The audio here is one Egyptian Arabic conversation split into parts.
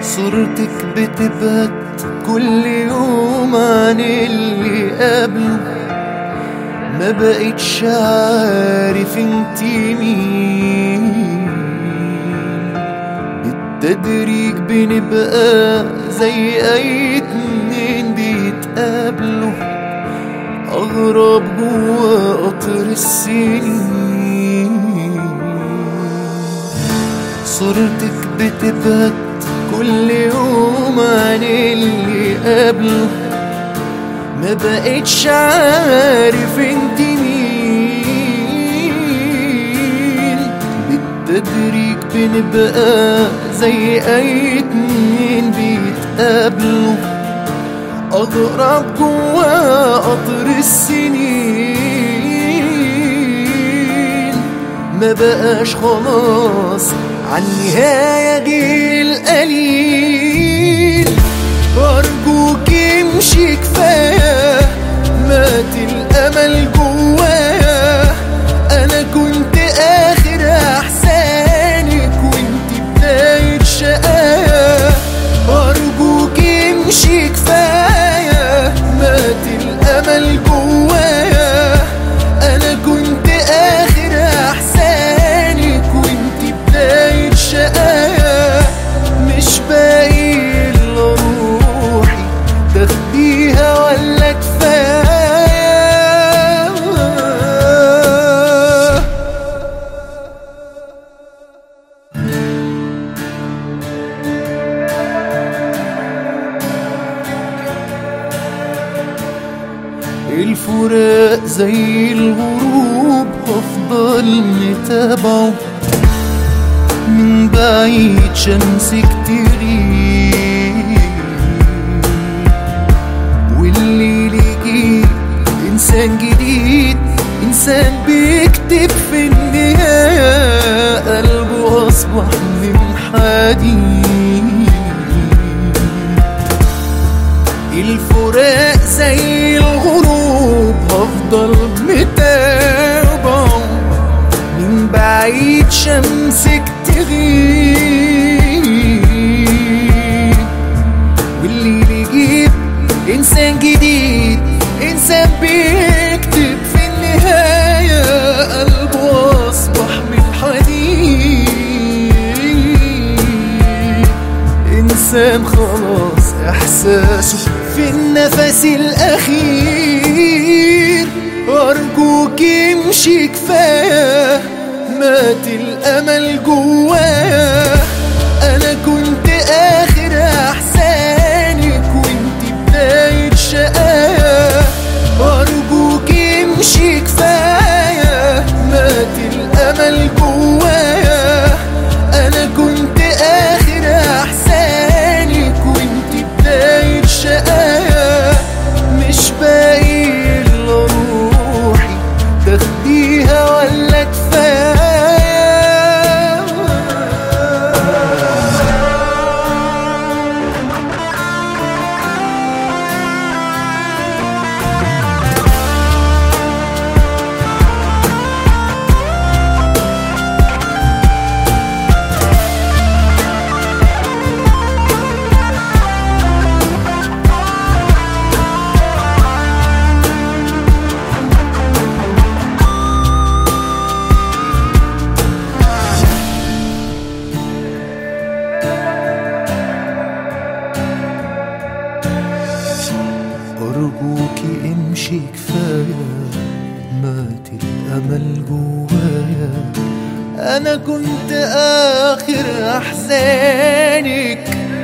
صورتك بتبهت كل يوم عن اللي قبله ما بقتش عارف انت مين بالتدريج بنبقى زي اي اتنين بيتقابلوا اغرب جوا قطر السنين صورتك بتبهت كل يوم عن اللي قبله ما بقتش عارف انت مين بالتدريج بنبقى زي اي اتنين بيتقابلوا اغرب جوا قطر السنين ما بقاش خلاص عن نهاية غير القليل أرجوك امشي كفاية مات الأمل جوايا أنا كنت آخر أحسانك وانت بداية شقايا أرجوك امشي كفاية مات الأمل جوايا أنا كنت آخر أحسانك وانت بداية شقايا مش باقي إلا روحي تاخديها ولا كفاية الفراق زي الغروب هفضل متابعه من بعيد شمسك تغيب والليل يجي إنسان جديد إنسان بيكتب في النهاية قلبه أصبح من حديد الفراق زي الغروب هفضل متابعه من بعيد شمسك تغيب والليل يجيب إنسان جديد إنسان بيكتب في النهاية قلبه أصبح من حديد إنسان خلاص إحساسه في النفس الأخير أرجوك امشي كفاية مات الأمل جوايا أنا كنت آخر أحسانك وانت بداية شقايا أرجوك امشي كفاية مات الأمل جوايا أنا كنت آخر أحسانك وانت بداية شقايا مش باقي إلا روحي تاخديها ولا كفاية أرجوكي امشي كفاية مات الأمل جوايا أنا كنت آخر أحزانك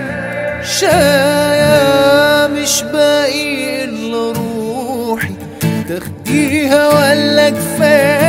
شاية مش باقي إلا روحي تاخديها ولا كفاية